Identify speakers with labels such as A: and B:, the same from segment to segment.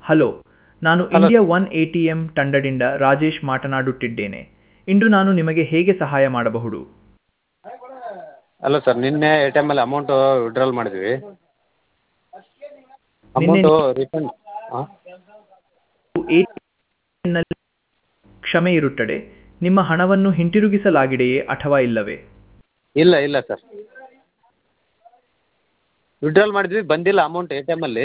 A: Hello ನಾನು
B: Hello.
A: India one A T M ತಂಡದಿಂದ ರಾಜೇಶ್ ಮಾತನಾಡುತ್ತಿದ್ದೇನೆ ಇಂದು ನಾನು ನಿಮಗೆ ಹೇಗೆ ಸಹಾಯ ಮಾಡಬಹುದು
B: ಅಲ್ಲ ಸರ್ ನಿನ್ನೆ ಎ ಟಿ ಎಮ್ಮಲ್ಲಿ ಅಮೌಂಟು ವಿಡ್ರಾಲ್ ಮಾಡಿದ್ವಿ
A: ನಿನ್ನೆ
B: ಅಮೌಂಟು ರಿಫಂಡ್ ಹಾಂ
A: ATM ನಲ್ಲಿ ಕ್ಷಮೆ ಇರುತ್ತದೆ ನಿಮ್ಮ ಹಣವನ್ನು ಹಿಂತಿರುಗಿಸಲಾಗಿದೆಯೇ ಅಥವಾ ಇಲ್ಲವೇ
B: ಇಲ್ಲ ಇಲ್ಲ ಸರ್ ವಿಡ್ರಾಲ್ ಮಾಡಿದ್ವಿ ಬಂದಿಲ್ಲ ಅಮೌಂಟ್ ಎ ಟಿ ಎಮ್ಮಲ್ಲಿ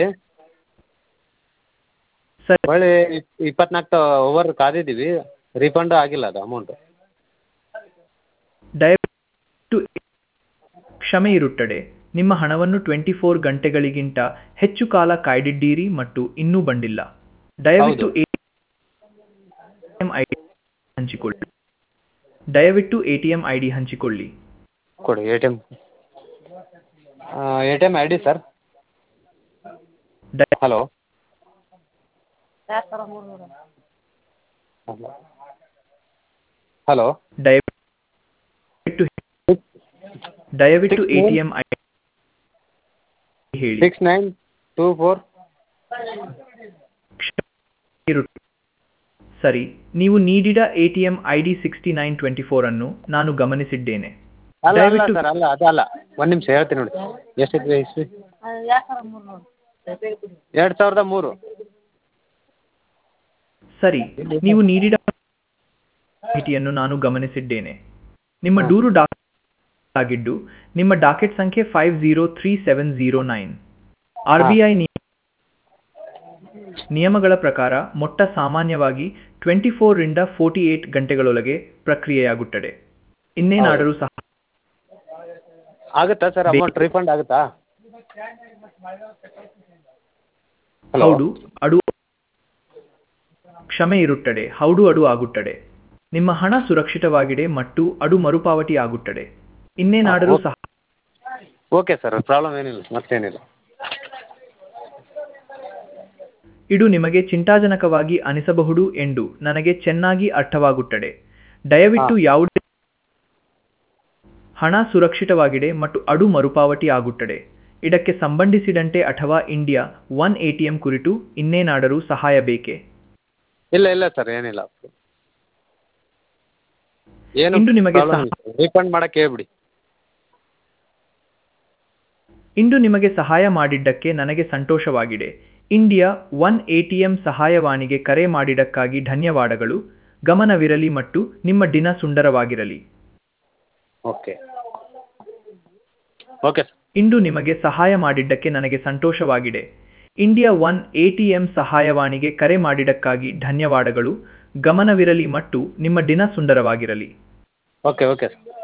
A: ಸರಿ
B: ಹೊಳ್ಳಿ ಇಪ್ಪತ್ನಾಲ್ಕು ಓವರ್ ಕಾದಿದ್ದೀವಿ ರಿಫಂಡ್ ಆಗಿಲ್ಲ ಅದು ಅಮೌಂಟು
A: ದಯವಿಟ್ಟು ಕ್ಷಮೆ ಇರುತ್ತದೆ ನಿಮ್ಮ ಹಣವನ್ನು ಟ್ವೆಂಟಿ ಫೋರ್ ಗಂಟೆಗಳಿಗಿಂತ ಹೆಚ್ಚು ಕಾಲ ಕಾಯ್ದಿದ್ದೀರಿ ಮತ್ತು ಇನ್ನೂ ಬಂದಿಲ್ಲ ದಯವಿಟ್ಟು
B: ಹೌದು.
A: ಎಟಿಎಂ ಐಡಿ ಹಂಚಿಕೊಳ್ಳಿ ದಯವಿಟ್ಟು ಎಟಿಎಂ ಐಡಿ ಹಂಚಿಕೊಳ್ಳಿ
B: ಕೊಡಿ A T M A T M I D sir
A: ದಯ-
B: ಹಲೋ ಹಲೋ
A: ದಯವಿಟ್ಟು ದಯವಿಟ್ಟು
B: Six nine-
A: ಎಟಿಎಂ ಐಡಿ ಹೇಳಿ
B: ಸಿಕ್ಸ್ ನೈನ್ ಟೂ ಫೋರ್
A: ಇರು- ಸರಿ ನೀವು ನೀಡಿದ ATM ID sixty nine twenty four ಅನ್ನು ನಾನು ಗಮನಿಸಿದ್ದೇನೆ
B: ಅಲ್ಲ ಅಲ್ಲ
A: ದಯವಿಟ್ಟು
B: ಸರ್ ಅಲ್ಲ ಅದಲ್ಲ ಒಂದು ನಿಮಿಷ ಹೇಳ್ತೀನಿ ನೋಡಿ ಎಷ್ಟಿದೆ ಇಸ್ವಿ ಎರಡು ಸಾವಿರದ ಮೂರು
A: ಸರಿ ನೀವು ನೀಡಿದ ಮಾಹಿತಿಯನ್ನು ನಾನು ಗಮನಿಸಿದ್ದೇನೆ ನಿಮ್ಮ
B: ಹಾ.
A: ದೂರು ಡಾಕೆಟ್ ಆಗಿದ್ದು ನಿಮ್ಮ ಡಾಕೆಟ್ ಸಂಖ್ಯೆ five zero three seven zero nine R B I ನಿಯಮಗಳ ಪ್ರಕಾರ ಮೊಟ್ಟ ಸಾಮಾನ್ಯವಾಗಿ ಟ್ವೆಂಟಿ ಫೋರ್ರಿಂದ ಫೋರ್ಟಿ ಏಟ್ ಗಂಟೆಗಳೊಳಗೆ ಪ್ರಕ್ರಿಯೆಯಾಗುತ್ತದೆ ಇನ್ನೇನಾದರೂ ಸಹ
B: ಆಗುತ್ತಾ ಸರ್ ಅಮೌಂಟ್ ರೀಫಂಡ್ ಆಗುತ್ತಾ ಹಲೋ
A: ಹೌದು ಅಡು ಕ್ಷಮೆ ಇರುತ್ತದೆ ಹೌದು ಅಡು ಆಗುತ್ತದೆ ನಿಮ್ಮ ಹಣ ಸುರಕ್ಷಿತವಾಗಿದೆ ಮತ್ತು ಅಡು ಮರುಪಾವತಿ ಆಗುತ್ತದೆ ಇನ್ನೇನಾದರೂ ಸಹ
B: ಓಕೆ ಸರ್ ಪ್ರಾಬ್ಲಮ್ ಏನಿಲ್ಲ ಮತ್ತೇನಿಲ್ಲ
A: ಇದು ನಿಮಗೆ ಚಿಂತಾಜನಕವಾಗಿ ಅನಿಸಬಹುದು ಎಂದು ನನಗೆ ಚೆನ್ನಾಗಿ ಅರ್ಥವಾಗುತ್ತದೆ ದಯವಿಟ್ಟು
B: ಹಾ.
A: ಯಾವುದೇ ಹಣ ಸುರಕ್ಷಿತವಾಗಿದೆ ಮತ್ತು ಅಡು ಮರುಪಾವತಿ ಆಗುತ್ತದೆ ಇದಕ್ಕೆ ಸಂಬಂಧಿಸಿದಂತೆ ಅಥವಾ ಇಂಡಿಯಾ ಒನ್ ಎಟಿಎಂ ಕುರಿತು ಇನ್ನೇನಾದರೂ ಸಹಾಯ ಬೇಕೇ
B: ಇಲ್ಲ ಇಲ್ಲ ಸರ್ ಏನಿಲ್ಲ ಏನು
A: ಇಂದು ನಿಮಗೆ
B: ರೀಫಂಡ್ ಮಾಡಕ್ಕೆ ಹೇಳ್ಬಿಡಿ
A: ಇಂದು ನಿಮಗೆ ಸಹಾಯ ಮಾಡಿದ್ದಕ್ಕೆ ನನಗೆ ಸಂತೋಷವಾಗಿದೆ ಇಂಡಿಯಾ ಒನ್ ಎಟಿಎಂ ಸಹಾಯವಾಣಿಗೆ ಕರೆ ಮಾಡಿದ್ದಕ್ಕಾಗಿ ಧನ್ಯವಾದಗಳು ಗಮನವಿರಲಿ ಮತ್ತು ನಿಮ್ಮ ದಿನ ಸುಂದರವಾಗಿರಲಿ
B: ಓಕೆ ಓಕೆ ಸರ್
A: ಇಂದು ನಿಮಗೆ ಸಹಾಯ ಮಾಡಿದ್ದಕ್ಕೆ ನನಗೆ ಸಂತೋಷವಾಗಿದೆ ಇಂಡಿಯಾ ಒನ್ ಎಟಿಎಂ ಸಹಾಯವಾಣಿಗೆ ಕರೆ ಮಾಡಿದ್ದಕ್ಕಾಗಿ ಧನ್ಯವಾದಗಳು ಗಮನವಿರಲಿ ಮತ್ತು ನಿಮ್ಮ ದಿನ ಸುಂದರವಾಗಿರಲಿ
B: ಓಕೆ ಓಕೆ ಸರ್